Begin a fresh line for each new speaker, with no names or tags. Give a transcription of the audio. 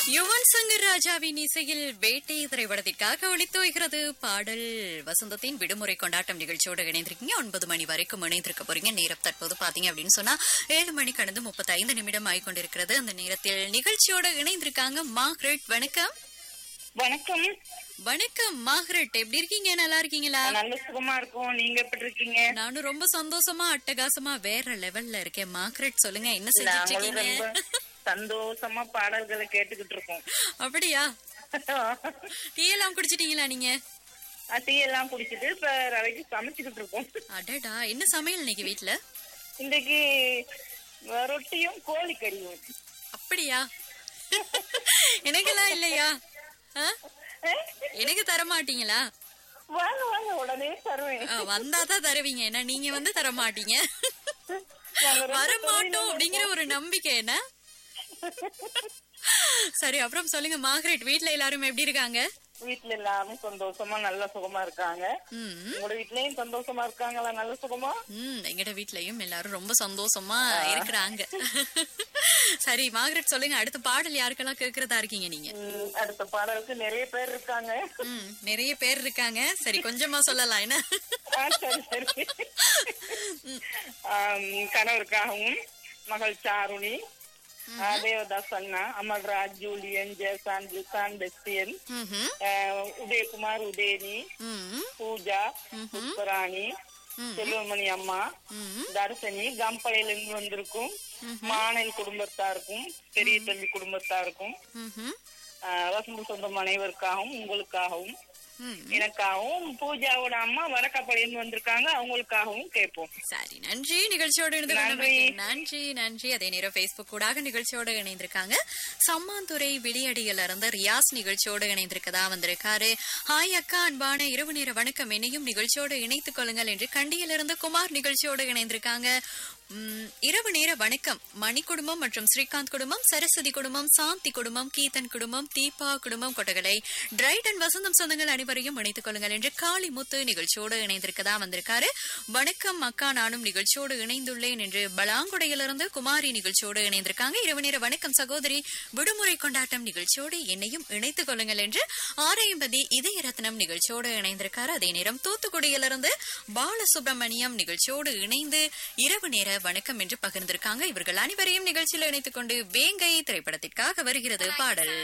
யுவன் சங்கர் ராஜாவின் இசையில் வேட்டை திரைப்படத்திற்காக ஒளித்துவைகிறது பாடல் வசந்தத்தின் விடுமுறை கொண்டாட்டம் நிகழ்ச்சியோடு இணைந்திருக்கீங்க ஒன்பது மணி வரைக்கும் இணைந்திருக்க போறீங்க நேரம் தற்போது பாத்தீங்க அப்படின்னு சொன்னா ஏழு மணி கடந்து முப்பத்தி ஐந்து நிமிடம் ஆகிக்கொண்டிருக்கிறது அந்த நேரத்தில் நிகழ்ச்சியோட இணைந்திருக்காங்க மார்க்ரெட் வணக்கம்
வணக்கம்
வணக்கம் மார்க்ரெட் எப்படி இருக்கீங்க நல்லா இருக்கீங்களா
நல்ல சுகமா இருக்கும் நீங்க எப்படி இருக்கீங்க
நானும் ரொம்ப சந்தோஷமா அட்டகாசமா வேற லெவல்ல இருக்கேன் மார்க்ரெட் சொல்லுங்க என்ன
நாங்களும்
செஞ்சுட்டு
ரொம்ப
இருக்கீங்க
சந்தோஷமா பாடல்களை கேட்டுக்கிட்டு இருக்கோம்
அப்படியா டீ எல்லாம் குடிச்சிட்டீங்களா நீங்க
டீ எல்லாம் குடிச்சிட்டு இப்ப ரவைக்கு சமைச்சுக்கிட்டு இருக்கோம்
அடடா என்ன சமையல் இன்னைக்கு வீட்ல
இன்னைக்கு ரொட்டியும் கோழிக்கறியும்
அப்படியா எனக்கெல்லாம் இல்லையா ஆ? எனக்கு தர மாட்டீங்களா
வாங்க வாங்க உடனே தருவேன்
ஆ, வந்தாதான் தருவீங்க ஏன்னா நீங்க வந்து தர மாட்டீங்க
நாங்க ரொம்ப
வர மாட்டோம்
தொழிலா
அப்படிங்கிற ஒரு நம்பிக்கை என்ன சரி அப்புறம் சொல்லுங்க மார்கரெட் வீட்ல எல்லாரும் எப்படி இருக்காங்க
வீட்டுல எல்லாரும் சந்தோஷமா நல்ல சுகமா இருக்காங்க
ம்
உங்களோட வீட்லயும் சந்தோஷமா இருக்காங்களா நல்ல சுகமா
ம் எங்கட வீட்லயும் எல்லாரும் ரொம்ப சந்தோஷமா இருக்கிறாங்க சரி மார்கரெட் சொல்லுங்க அடுத்த பாடல் யாருக்கெல்லாம் கேக்குறதா இருக்கீங்க நீங்க
ம், அடுத்த பாடலுக்கு நிறைய பேர் இருக்காங்க
ம் நிறைய பேர் இருக்காங்க சரி கொஞ்சமா சொல்லலாம் என்ன
ஆ, சரி சரி ஆம், கணவருக்காகவும் மகள் சாருணி ஆ, தேவதாஸ் அண்ணா அமல்ராஜ் ஜூலியன் ஜெயசான் ஜிசான் பெஸ்டியன்
ம்ஹும்.
ஆ, உதயகுமார் உதயனி
ம்
பூஜா புஷ்பராணி செல்வமணி அம்மா
ம்
தர்சனி கம்பளையில இருந்து வந்திருக்கும் மானல் குடும்பத்தாருக்கும் பெரிய தம்பி குடும்பத்தாருக்கும்
ம்ஹும்.
ஆ, வசந்த சொந்தம் அனைவருக்காகவும் உங்களுக்காகவும்
ம்
எனக்காகவும் பூஜாவோட அம்மா வடக்கப்படையிலிருந்து வந்திருக்காங்க அவங்களுக்காகவும் கேட்போம்
சரி நன்றி நிகழ்ச்சியோடு இணைந்து கொண்டமைக்கு நன்றி நன்றி அதே நேரம் பேஸ்புக் கூடாக நிகழ்ச்சியோடு இணைந்திருக்காங்க சம்மாந்துறை வெளியடியில இருந்து ரியாஸ் நிகழ்ச்சியோடு இணைந்திருக்கதா வந்திருக்காரு ஹாய் அக்கா அன்பான இரவு நேர வணக்கம் என்னையும் நிகழ்ச்சியோடு இணைத்துக் கொள்ளுங்கள் என்று கண்டியிலிருந்து குமார் நிகழ்ச்சியோடு இணைந்திருக்காங்க உம், இரவு நேர வணக்கம் மணி குடும்பம் மற்றும் ஸ்ரீகாந்த் குடும்பம் சரஸ்வதி குடும்பம் சாந்தி குடும்பம் கீதன் குடும்பம் தீபா குடும்பம் கொட்டகலை டிரைடன் வசந்தம் சொந்தங்கள் அனைவரையும் இணைத்துக் கொள்ளுங்கள் என்று காளிமுத்து நிகழ்ச்சியோடு இணைந்திருக்கதா வந்திருக்காரு வணக்கம் அக்கா நானும் நிகழ்ச்சியோடு இணைந்துள்ளேன் என்று பலாங்குடையிலிருந்து குமாரி நிகழ்ச்சியோடு இணைந்திருக்காங்க இரவு நேர வணக்கம் சகோதரி விடுமுறை கொண்டாட்டம் நிகழ்ச்சியோடு என்னையும் இணைத்துக் கொள்ளுங்கள் என்று ஆரையம்பதி இதய ரத்னம் நிகழ்ச்சியோடு இணைந்திருக்காரு அதே நேரம் தூத்துக்குடியிலிருந்து பாலசுப்ரமணியம் நிகழ்ச்சியோடு இணைந்து இரவு நேர வணக்கம் என்று பகிர்ந்திருக்காங்க இவர்கள் அனைவரையும் நிகழ்ச்சியில் இணைத்துக் கொண்டு வேங்கை திரைப்படத்திற்காக வருகிறது பாடல்